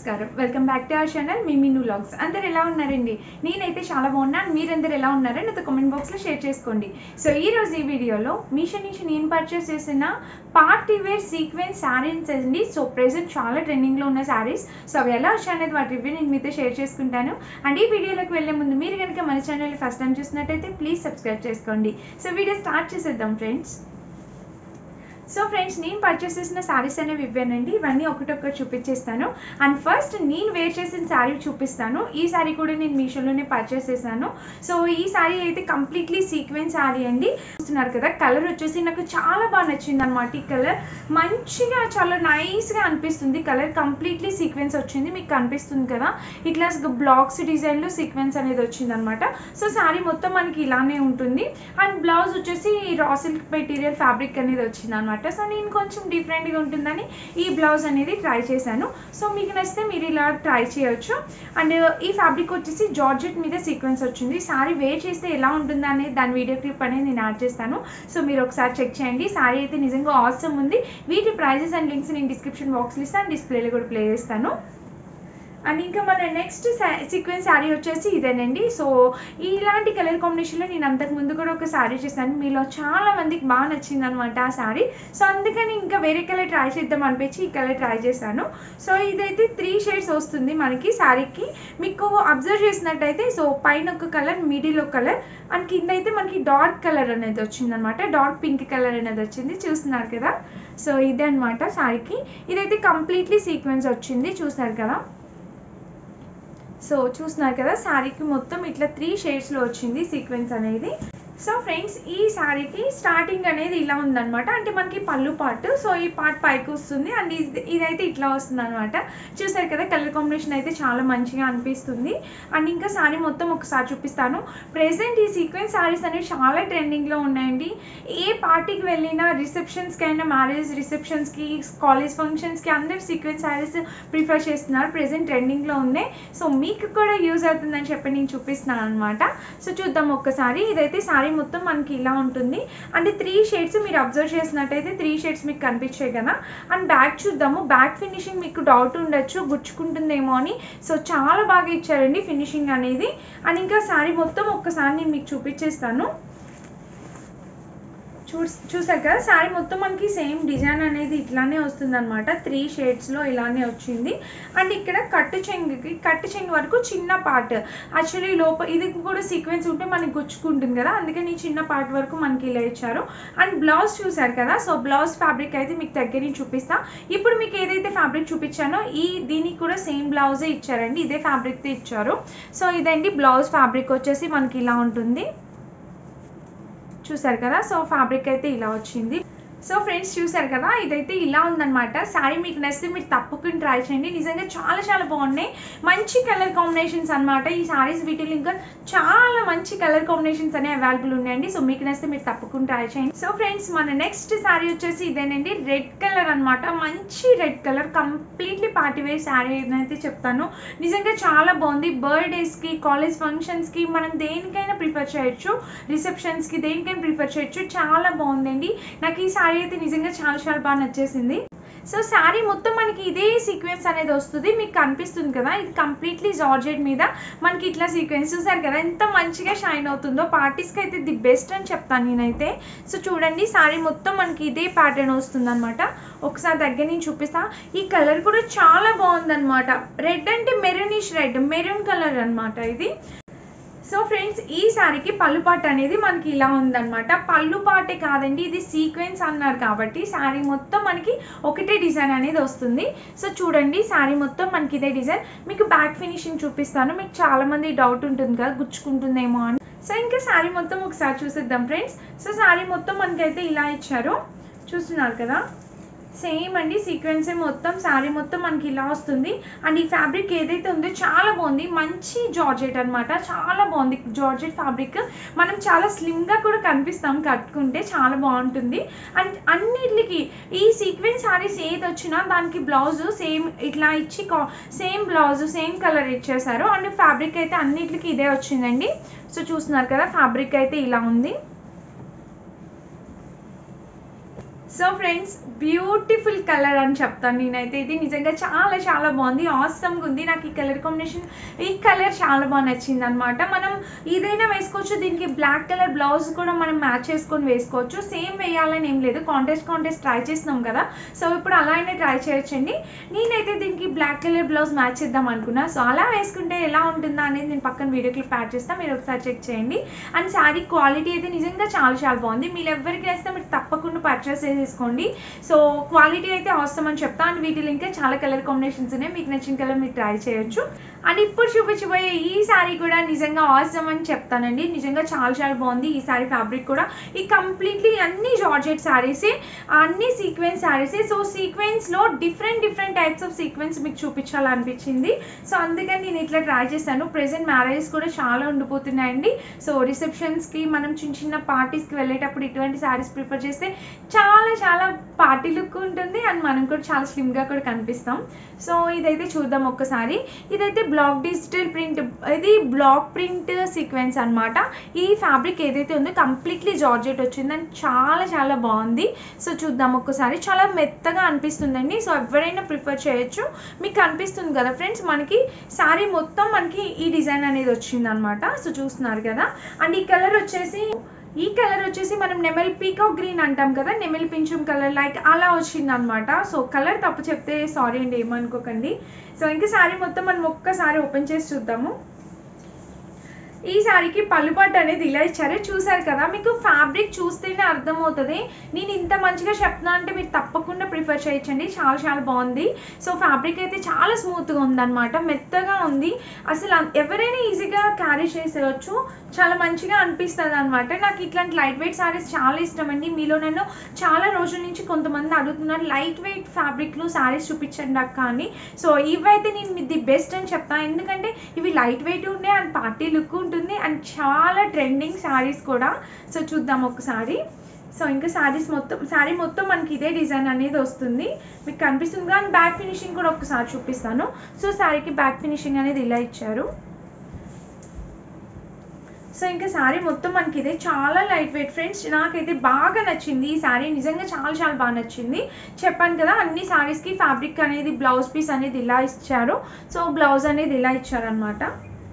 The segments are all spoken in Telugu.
నమస్కారం welcome back to our channel మీ మీను వ్లాగ్స్ అందరు ఎలా ఉన్నారండి నేనైతే చాలా బాగున్నాను మీరందరూ ఎలా ఉన్నారో నాతో కామెంట్ బాక్స్లో షేర్ చేసుకోండి సో ఈ రోజు ఈ వీడియోలో మీషో నుంచి నేను పర్చేస్ చేసిన పార్టీ వేర్ సీక్వెన్స్ శారీస్ అండి సో ప్రెసెంట్ చాలా ట్రెండింగ్లో ఉన్న శారీస్ సో అవి ఎలా వచ్చాయనేది వాటి రివ్యూ నేను మీతో షేర్ చేసుకుంటాను అండ్ ఈ వీడియోలోకి వెళ్ళే ముందు మీరు కనుక మన ఛానల్ ఫస్ట్ టైం చూసినట్టయితే ప్లీజ్ సబ్స్క్రైబ్ చేసుకోండి సో వీడియో స్టార్ట్ చేసేద్దాం ఫ్రెండ్స్ సో ఫ్రెండ్స్ నేను పర్చేస్ చేసిన శారీస్ అనేవి ఇవ్వానండి ఇవన్నీ ఒకటొక్కటి చూపించేస్తాను అండ్ ఫస్ట్ నేను వేర్ చేసిన శారీ చూపిస్తాను ఈ శారీ కూడా నేను మీషోలోనే పర్చేస్ చేశాను సో ఈ శారీ అయితే కంప్లీట్లీ సీక్వెన్స్ శారీ అండి చూస్తున్నారు కదా కలర్ వచ్చేసి నాకు చాలా బాగా నచ్చింది అనమాట ఈ కలర్ మంచిగా చాలా నైస్గా అనిపిస్తుంది కలర్ కంప్లీట్లీ సీక్వెన్స్ వచ్చింది మీకు కనిపిస్తుంది కదా ఇట్లా బ్లాక్స్ డిజైన్లో సీక్వెన్స్ అనేది వచ్చింది అనమాట సో శారీ మొత్తం మనకి ఇలానే ఉంటుంది అండ్ బ్లౌజ్ వచ్చేసి రా సిల్క్ మెటీరియల్ ఫ్యాబ్రిక్ అనేది వచ్చింది అనమాట సో నేను కొంచెం డిఫరెంట్గా ఉంటుందని ఈ బ్లౌజ్ అనేది ట్రై చేశాను సో మీకు నచ్చితే మీరు ఇలా ట్రై చేయొచ్చు అండ్ ఈ ఫ్యాబ్రిక్ వచ్చేసి జార్జెట్ మీద సీక్వెన్స్ వచ్చింది శారీ వేర్ చేస్తే ఎలా ఉంటుందా అనేది దాని వీడియో క్లిప్ అనేది నేను యాడ్ చేస్తాను సో మీరు ఒకసారి చెక్ చేయండి శారీ అయితే నిజంగా ఆసమ్ ఉంది వీటి ప్రైజెస్ అండ్ లింక్స్ నేను డిస్క్రిప్షన్ బాక్స్లో ఇస్తాను డిస్ప్లేలో కూడా ప్లే చేస్తాను అండ్ ఇంకా మన నెక్స్ట్ సీక్వెన్స్ శారీ వచ్చేసి ఇదేనండి సో ఇలాంటి కలర్ కాంబినేషన్లో నేను అంతకు ముందు కూడా ఒక శారీ చేశాను మీలో చాలా మందికి బాగా నచ్చింది అనమాట ఆ శారీ సో అందుకని ఇంకా వేరే కలర్ ట్రై చేద్దాం అనిపించి ఈ కలర్ ట్రై చేశాను సో ఇదైతే త్రీ షేడ్స్ వస్తుంది మనకి శారీకి మీకు అబ్జర్వ్ చేసినట్టయితే సో పైన ఒక కలర్ మిడిల్ ఒక కలర్ అండ్ కింద అయితే మనకి డార్క్ కలర్ అనేది వచ్చింది అనమాట డార్క్ పింక్ కలర్ అనేది వచ్చింది చూస్తున్నారు కదా సో ఇదే అనమాట శారీకి ఇదైతే కంప్లీట్లీ సీక్వెన్స్ వచ్చింది చూసారు కదా సో చూస్తున్నారు కదా శారీకి మొత్తం ఇట్లా త్రీ షేడ్స్లో వచ్చింది సీక్వెన్స్ అనేది సో ఫ్రెండ్స్ ఈ శారీకి స్టార్టింగ్ అనేది ఇలా ఉందన్నమాట అంటే మనకి పళ్ళు పార్ట్ సో ఈ పార్ట్ పైకి వస్తుంది అండ్ ఇది ఇదైతే ఇట్లా వస్తుంది అనమాట చూసారు కదా కలర్ కాంబినేషన్ అయితే చాలా మంచిగా అనిపిస్తుంది అండ్ ఇంకా శారీ మొత్తం ఒకసారి చూపిస్తాను ప్రెసెంట్ ఈ సీక్వెన్స్ శారీస్ అనేవి చాలా ట్రెండింగ్లో ఉన్నాయండి ఏ పార్టీకి వెళ్ళినా రిసెప్షన్స్కి అయినా మ్యారేజ్ రిసెప్షన్స్కి కాలేజ్ ఫంక్షన్స్కి అందరు సీక్వెన్స్ శారీస్ ప్రిఫర్ చేస్తున్నారు ప్రెసెంట్ ట్రెండింగ్లో ఉన్నాయి సో మీకు కూడా యూజ్ అవుతుందని చెప్పి నేను చూపిస్తున్నాను అనమాట సో చూద్దాం ఒక్కసారి ఇదైతే శారీ మొత్తం మనకి ఇలా ఉంటుంది అంటే త్రీ షేడ్స్ మీరు అబ్జర్వ్ చేసినట్టయితే త్రీ షేడ్స్ మీకు కనిపించాయి కదా అండ్ బ్యాక్ చూద్దాము బ్యాక్ ఫినిషింగ్ మీకు డౌట్ ఉండొచ్చు గుచ్చుకుంటుందేమో అని సో చాలా బాగా ఇచ్చారండి ఫినిషింగ్ అనేది అండ్ ఇంకా శారీ మొత్తం ఒక్కసారి నేను మీకు చూపించేస్తాను చూ చూసారు కదా శారీ మొత్తం మనకి సేమ్ డిజైన్ అనేది ఇట్లానే వస్తుంది అనమాట త్రీ షేడ్స్లో ఇలానే వచ్చింది అండ్ ఇక్కడ కట్టు చెంగుకి కట్టు చెంగు వరకు చిన్న పార్ట్ యాక్చువల్లీ లోపల ఇది కూడా సీక్వెన్స్ ఉంటే మనకి గుచ్చుకుంటుంది కదా అందుకని ఈ చిన్న పార్ట్ వరకు మనకి ఇలా ఇచ్చారు అండ్ బ్లౌజ్ చూసారు కదా సో బ్లౌజ్ ఫ్యాబ్రిక్ అయితే మీకు దగ్గర నుంచి చూపిస్తా ఇప్పుడు మీకు ఏదైతే ఫ్యాబ్రిక్ చూపించానో ఈ దీనికి కూడా సేమ్ బ్లౌజే ఇచ్చారండి ఇదే ఫ్యాబ్రిక్తో ఇచ్చారు సో ఇదండి బ్లౌజ్ ఫ్యాబ్రిక్ వచ్చేసి మనకి ఇలా ఉంటుంది చూసారు కదా సో ఫ్యాబ్రిక్ అయితే ఇలా వచ్చింది సో ఫ్రెండ్స్ చూసారు కదా ఇదైతే ఇలా ఉందన్నమాట శారీ మీకు నచ్చితే మీరు తప్పకుండా ట్రై చేయండి నిజంగా చాలా చాలా బాగున్నాయి మంచి కలర్ కాంబినేషన్స్ అనమాట ఈ శారీస్ వీటిలో ఇంకా చాలా మంచి కలర్ కాంబినేషన్స్ అనేవి అవైలబుల్ ఉన్నాయండి సో మీకు నచ్చితే మీరు తప్పకుండా ట్రై చేయండి సో ఫ్రెండ్స్ మన నెక్స్ట్ శారీ వచ్చేసి ఇదేనండి రెడ్ కలర్ అనమాట మంచి red colour completely party wear sari అయితే చెప్తాను నిజంగా చాలా బాగుంది బర్త్డేస్కి కాలేజ్ ఫంక్షన్స్కి మనం దేనికైనా ప్రిఫర్ చేయొచ్చు రిసెప్షన్స్కి దేనికైనా ప్రిఫర్ చేయొచ్చు చాలా బాగుందండి నాకు ఈ శారీ అయితే నిజంగా చాలా చాలా బాగా నచ్చేసింది సో శారీ మొత్తం మనకి ఇదే సీక్వెన్స్ అనేది వస్తుంది మీకు కనిపిస్తుంది కదా ఇది కంప్లీట్లీ జార్జెట్ మీద మనకి ఇట్లా సీక్వెన్స్ చూసారు కదా ఎంత మంచిగా షైన్ అవుతుందో పార్టీస్కి అయితే ది బెస్ట్ అని చెప్తాను నేనైతే సో చూడండి శారీ మొత్తం మనకి ఇదే ప్యాటర్న్ వస్తుంది అనమాట ఒకసారి దగ్గర నుంచి చూపిస్తా ఈ కలర్ కూడా చాలా బాగుందన్నమాట రెడ్ అంటే మెరూనిష్ రెడ్ మెరూన్ కలర్ అనమాట ఇది సో ఫ్రెండ్స్ ఈ శారీకి పళ్ళు పాట అనేది మనకి ఇలా ఉందన్నమాట పళ్ళు పాటే కాదండి ఇది సీక్వెన్స్ అన్నారు కాబట్టి శారీ మొత్తం మనకి ఒకటే డిజైన్ అనేది వస్తుంది సో చూడండి శారీ మొత్తం మనకి ఇదే డిజైన్ మీకు బ్యాక్ ఫినిషింగ్ చూపిస్తాను మీకు చాలా మంది డౌట్ ఉంటుంది కదా గుచ్చుకుంటుందేమో అని సో ఇంకా శారీ మొత్తం ఒకసారి చూసేద్దాం ఫ్రెండ్స్ సో శారీ మొత్తం మనకైతే ఇలా ఇచ్చారు చూస్తున్నారు కదా సేమ్ అండి సీక్వెన్స్ మొత్తం శారీ మొత్తం మనకి ఇలా వస్తుంది అండ్ ఈ ఫ్యాబ్రిక్ ఏదైతే ఉందో చాలా బాగుంది మంచి జార్జెట్ అనమాట చాలా బాగుంది జార్జెట్ ఫ్యాబ్రిక్ మనం చాలా స్లిమ్గా కూడా కనిపిస్తాం కట్టుకుంటే చాలా బాగుంటుంది అండ్ అన్నిటికి ఈ సీక్వెన్స్ శారీస్ ఏది వచ్చినా దానికి బ్లౌజ్ సేమ్ ఇట్లా ఇచ్చి సేమ్ బ్లౌజ్ సేమ్ కలర్ ఇచ్చేసారు అండ్ ఫ్యాబ్రిక్ అయితే అన్నిటికి ఇదే వచ్చిందండి సో చూస్తున్నారు కదా ఫ్యాబ్రిక్ అయితే ఇలా ఉంది సో ఫ్రెండ్స్ బ్యూటిఫుల్ కలర్ అని చెప్తాను నేనైతే ఇది నిజంగా చాలా చాలా బాగుంది ఆసమ్గా ఉంది నాకు ఈ కలర్ కాంబినేషన్ ఈ కలర్ చాలా బాగా నచ్చింది అనమాట మనం ఏదైనా వేసుకోవచ్చు దీనికి బ్లాక్ కలర్ బ్లౌజ్ కూడా మనం మ్యాచ్ చేసుకొని వేసుకోవచ్చు సేమ్ వేయాలని ఏం లేదు కాంటెస్ట్ కాంటెస్ట్ ట్రై చేస్తున్నాం కదా సో ఇప్పుడు అలా అయినా ట్రై చేయొచ్చండి నేనైతే దీనికి బ్లాక్ కలర్ బ్లౌజ్ మ్యాచ్ చేద్దాం అనుకున్నా సో అలా వేసుకుంటే ఎలా ఉంటుందా అనేది నేను పక్కన వీడియో క్లిప్ యాడ్ చేస్తాను మీరు ఒకసారి చెక్ చేయండి అండ్ శారీ క్వాలిటీ అయితే నిజంగా చాలా చాలా బాగుంది మీరు ఎవరికి వేస్తే మీరు తప్పకుండా పర్చేస్ చేసేసుకోండి సో క్వాలిటీ అయితే అవసరం అని చెప్తా అండ్ వీటిలో ఇంకా చాలా కలర్ కాంబినేషన్స్ ఉన్నాయి మీకు నచ్చిన కలర్ మీరు ట్రై చేయొచ్చు అండ్ ఇప్పుడు చూపించబోయే ఈ శారీ కూడా నిజంగా అవసరం అని చెప్తానండి నిజంగా చాలా చాలా బాగుంది ఈ శారీ ఫ్యాబ్రిక్ కూడా ఈ కంప్లీట్లీ అన్ని జార్జెట్ శారీసే అన్ని సీక్వెన్స్ శారీసే సో సీక్వెన్స్లో different different types of sequence మీకు చూపించాలనిపించింది సో అందుకని నేను ఇట్లా ట్రై చేశాను ప్రెసెంట్ మ్యారేజెస్ కూడా చాలా ఉండిపోతున్నాయండి సో రిసెప్షన్స్కి మనం చిన్న చిన్న పార్టీస్కి వెళ్ళేటప్పుడు ఇటువంటి శారీస్ ప్రిఫర్ చేస్తే చాలా చాలా పార్టీ లుక్ ఉంటుంది అండ్ మనం కూడా చాలా స్లిమ్గా కూడా కనిపిస్తాం సో ఇదైతే చూద్దాం ఒక్కసారి ఇదైతే బ్లాక్ డిజిటల్ ప్రింట్ ఇది బ్లాక్ ప్రింట్ సీక్వెన్స్ అన్నమాట ఈ ఫ్యాబ్రిక్ ఏదైతే ఉందో కంప్లీట్లీ జార్జెట్ వచ్చింది అండ్ చాలా చాలా బాగుంది సో చూద్దాం ఒక్కసారి చాలా మెత్తగా అనిపిస్తుందండి సో ఎవరైనా ప్రిఫర్ చేయొచ్చు మీకు కనిపిస్తుంది కదా ఫ్రెండ్స్ మనకి శారీ మొత్తం మనకి ఈ డిజైన్ అనేది వచ్చింది అనమాట సో చూస్తున్నారు కదా అండ్ ఈ కలర్ వచ్చేసి ఈ కలర్ వచ్చేసి మనం నెమల్ పీకో గ్రీన్ అంటాం కదా నెమల్ పింఛం కలర్ లైక్ అలా వచ్చింది అనమాట సో కలర్ తప్పు చెప్తే సారీ అండి ఏమనుకోకండి సో ఇంకా శారీ మొత్తం మనం ఒక్కసారి ఓపెన్ చేసి చూద్దాము ఈ శారీకి పళ్ళుపాటు అనేది ఇలా ఇచ్చారు చూసారు కదా మీకు ఫ్యాబ్రిక్ చూస్తేనే అర్థమవుతుంది నేను ఇంత మంచిగా చెప్తున్నా అంటే మీరు తప్పకుండా ప్రిఫర్ చేయొచ్చండి చాలా చాలా బాగుంది సో ఫ్యాబ్రిక్ అయితే చాలా స్మూత్గా ఉందన్నమాట మెత్తగా ఉంది అసలు ఎవరైనా ఈజీగా క్యారీ చేసేయచ్చు చాలా మంచిగా అనిపిస్తుంది అనమాట నాకు ఇట్లాంటి లైట్ వెయిట్ శారీస్ చాలా ఇష్టం అండి మీలో నన్ను చాలా రోజుల నుంచి కొంతమంది అడుగుతున్నారు లైట్ వెయిట్ ఫ్యాబ్రిక్లో శారీస్ చూపించండి అక్క అని సో ఇవైతే నేను ది బెస్ట్ అని చెప్తాను ఎందుకంటే ఇవి లైట్ వెయిట్ ఉండే అండ్ పార్టీ లుక్ ఉంటుంది అండ్ చాలా ట్రెండింగ్ శారీస్ కూడా సో చూద్దాం ఒకసారి సో ఇంకా శారీస్ మొత్తం శారీ మొత్తం మనకి ఇదే డిజైన్ అనేది వస్తుంది మీకు కనిపిస్తుంది కానీ బ్యాక్ ఫినిషింగ్ కూడా ఒకసారి చూపిస్తాను సో శారీకి బ్యాక్ ఫినిషింగ్ అనేది ఇలా ఇచ్చారు సో ఇంకా శారీ మొత్తం మనకి ఇదే చాలా లైట్ వెయిట్ ఫ్రెండ్స్ నాకైతే బాగా నచ్చింది ఈ శారీ నిజంగా చాలా చాలా బాగా నచ్చింది చెప్పాను కదా అన్ని శారీస్కి ఫ్యాబ్రిక్ అనేది బ్లౌజ్ పీస్ అనేది ఇలా ఇచ్చారు సో బ్లౌజ్ అనేది ఇలా ఇచ్చారనమాట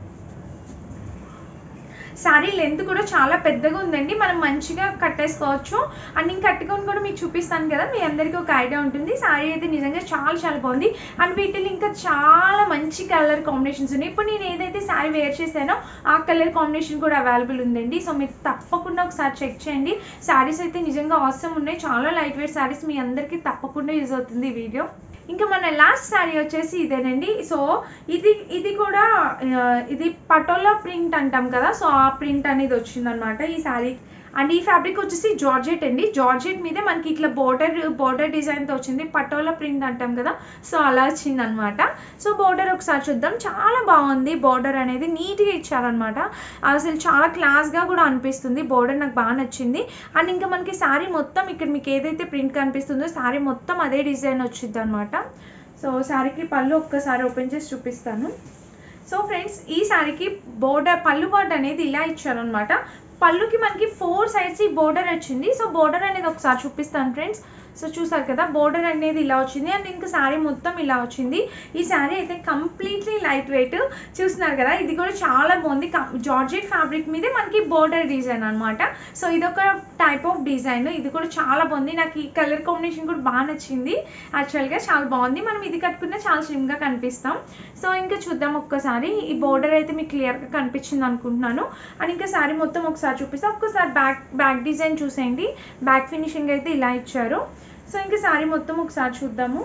శారీ లెంత్ కూడా చాలా పెద్దగా ఉందండి మనం మంచిగా కట్టేసుకోవచ్చు అండ్ నేను కట్టుకొని కూడా మీకు చూపిస్తాను కదా మీ అందరికీ ఒక ఐడియా ఉంటుంది శారీ అయితే నిజంగా చాలా చాలా బాగుంది అండ్ వీటిలో ఇంకా చాలా మంచి కలర్ కాంబినేషన్స్ ఉన్నాయి ఇప్పుడు నేను ఏదైతే శారీ వేర్ చేశానో ఆ కలర్ కాంబినేషన్ కూడా అవైలబుల్ ఉందండి సో మీరు తప్పకుండా ఒకసారి చెక్ చేయండి శారీస్ అయితే నిజంగా అవసరం ఉన్నాయి చాలా లైట్ వెయిట్ శారీస్ మీ అందరికీ తప్పకుండా యూజ్ అవుతుంది ఈ వీడియో ఇంకా మన లాస్ట్ శారీ వచ్చేసి ఇదేనండి సో ఇది ఇది కూడా ఆ, ఇది పటోలా ప్రింట్ అంటాం కదా సో ఆ ప్రింట్ అనేది వచ్చిందనమాట ఈ శారీ అండ్ ఈ ఫ్యాబ్రిక్ వచ్చేసి జార్జెట్ అండి జార్జెట్ మీదే మనకి ఇట్లా బోర్డర్ బోర్డర్ డిజైన్తో వచ్చింది పటోలా ప్రింట్ అంటాం కదా సో అలా వచ్చింది అనమాట సో బోర్డర్ ఒకసారి చూద్దాం చాలా బాగుంది బోర్డర్ అనేది నీట్గా ఇచ్చారనమాట అసలు చాలా క్లాస్గా కూడా అనిపిస్తుంది బోర్డర్ నాకు బాగా నచ్చింది అండ్ ఇంకా మనకి శారీ మొత్తం ఇక్కడ మీకు ఏదైతే ప్రింట్ కనిపిస్తుందో శారీ మొత్తం అదే డిజైన్ వచ్చింది అనమాట సో శారీకి పళ్ళు ఒక్కసారి ఓపెన్ చేసి చూపిస్తాను సో ఫ్రెండ్స్ ఈ శారీకి బోర్డర్ పళ్ళు పాటు అనేది ఇలా ఇచ్చారనమాట పళ్ళుకి మనకి ఫోర్ సైడ్స్ ఈ బోర్డర్ వచ్చింది సో బోర్డర్ అనేది ఒకసారి చూపిస్తాను ఫ్రెండ్స్ సో చూసారు కదా బోర్డర్ అనేది ఇలా వచ్చింది అండ్ ఇంకా శారీ మొత్తం ఇలా వచ్చింది ఈ శారీ అయితే కంప్లీట్లీ లైట్ వెయిట్ చూస్తున్నారు కదా ఇది కూడా చాలా బాగుంది జార్జెట్ ఫ్యాబ్రిక్ మీదే మనకి బోర్డర్ డిజైన్ అనమాట సో ఇదొక టైప్ ఆఫ్ డిజైన్ ఇది కూడా చాలా బాగుంది నాకు ఈ కలర్ కాంబినేషన్ కూడా బాగా నచ్చింది యాక్చువల్గా చాలా బాగుంది మనం ఇది కట్టుకున్నా చాలా స్లిమ్గా కనిపిస్తాం సో ఇంకా చూద్దాం ఒక్కసారి ఈ బోర్డర్ అయితే మీకు క్లియర్గా కనిపించింది అనుకుంటున్నాను అండ్ ఇంకా శారీ మొత్తం ఒకసారి చూపిస్తాం ఒక్కసారి బ్యాక్ బ్యాక్ డిజైన్ చూసేయండి బ్యాక్ ఫినిషింగ్ అయితే ఇలా ఇచ్చారు సో ఇంకా శారీ మొత్తం ఒకసారి చూద్దాము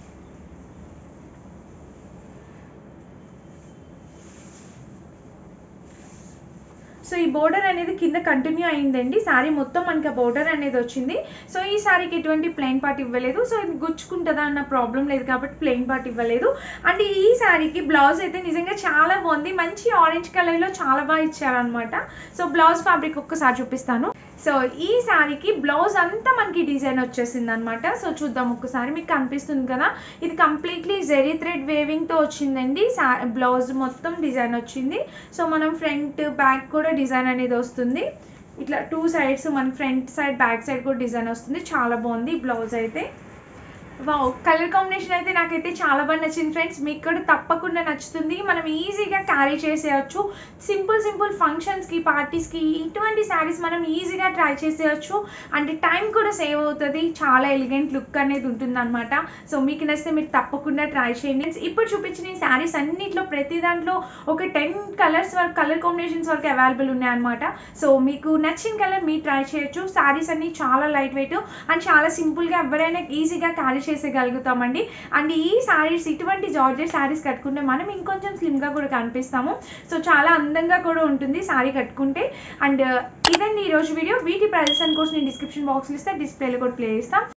సో ఈ బోర్డర్ అనేది కింద కంటిన్యూ అయిందండి శారీ మొత్తం మనకి ఆ బోర్డర్ అనేది వచ్చింది సో ఈ శారీకి ఎటువంటి ప్లెయిన్ పార్ట్ ఇవ్వలేదు సో ఇది గుచ్చుకుంటుందా అన్న ప్రాబ్లం లేదు కాబట్టి ప్లెయిన్ పార్ట్ ఇవ్వలేదు అండ్ ఈ శారీకి బ్లౌజ్ అయితే నిజంగా చాలా బాగుంది మంచి ఆరెంజ్ కలర్లో చాలా బాగా ఇచ్చారనమాట సో బ్లౌజ్ ఫ్యాబ్రిక్ ఒక్కసారి చూపిస్తాను సో ఈ శారీకి బ్లౌజ్ అంతా మనకి డిజైన్ వచ్చేసింది అనమాట సో చూద్దాం ఒక్కసారి మీకు కనిపిస్తుంది కదా ఇది కంప్లీట్లీ జెరీ థ్రెడ్ వేవింగ్తో వచ్చిందండి బ్లౌజ్ మొత్తం డిజైన్ వచ్చింది సో మనం ఫ్రంట్ బ్యాక్ కూడా డిజైన్ అనేది వస్తుంది ఇట్లా టూ సైడ్స్ మన ఫ్రంట్ సైడ్ బ్యాక్ సైడ్ కూడా డిజైన్ వస్తుంది చాలా బాగుంది బ్లౌజ్ అయితే వావ్ కలర్ కాంబినేషన్ అయితే నాకైతే చాలా బాగా నచ్చింది ఫ్రెండ్స్ మీకు కూడా తప్పకుండా నచ్చుతుంది మనం ఈజీగా క్యారీ చేసేయచ్చు సింపుల్ సింపుల్ ఫంక్షన్స్కి పార్టీస్కి ఇటువంటి శారీస్ మనం ఈజీగా ట్రై చేసేయచ్చు అంటే టైం కూడా సేవ్ అవుతుంది చాలా ఎలిగెంట్ లుక్ అనేది ఉంటుంది అనమాట సో మీకు నచ్చితే మీరు తప్పకుండా ట్రై చేయండి ఇప్పుడు చూపించిన ఈ శారీస్ అన్నిట్లో ప్రతి దాంట్లో ఒక టెన్ కలర్స్ వరకు కలర్ కాంబినేషన్స్ వరకు అవైలబుల్ ఉన్నాయన్నమాట సో మీకు నచ్చిన కలర్ మీరు ట్రై చేయొచ్చు శారీస్ అన్ని చాలా లైట్ వెయిట్ అండ్ చాలా సింపుల్గా ఎవరైనా ఈజీగా క్యారీ చేసేయగలుగుతామండి అండ్ ఈ శారీస్ ఇటువంటి జార్జెట్ శారీస్ కట్టుకుంటే మనం ఇంకొంచెం స్లిమ్గా కూడా కనిపిస్తాము సో చాలా అందంగా కూడా ఉంటుంది శారీ కట్టుకుంటే అండ్ ఇదండి ఈరోజు వీడియో వీటి ప్రైజెస్ అండ్ కోర్స్ నేను డిస్క్రిప్షన్ బాక్స్లో ఇస్తే డిస్ప్లేలో కూడా ప్లే చేస్తాం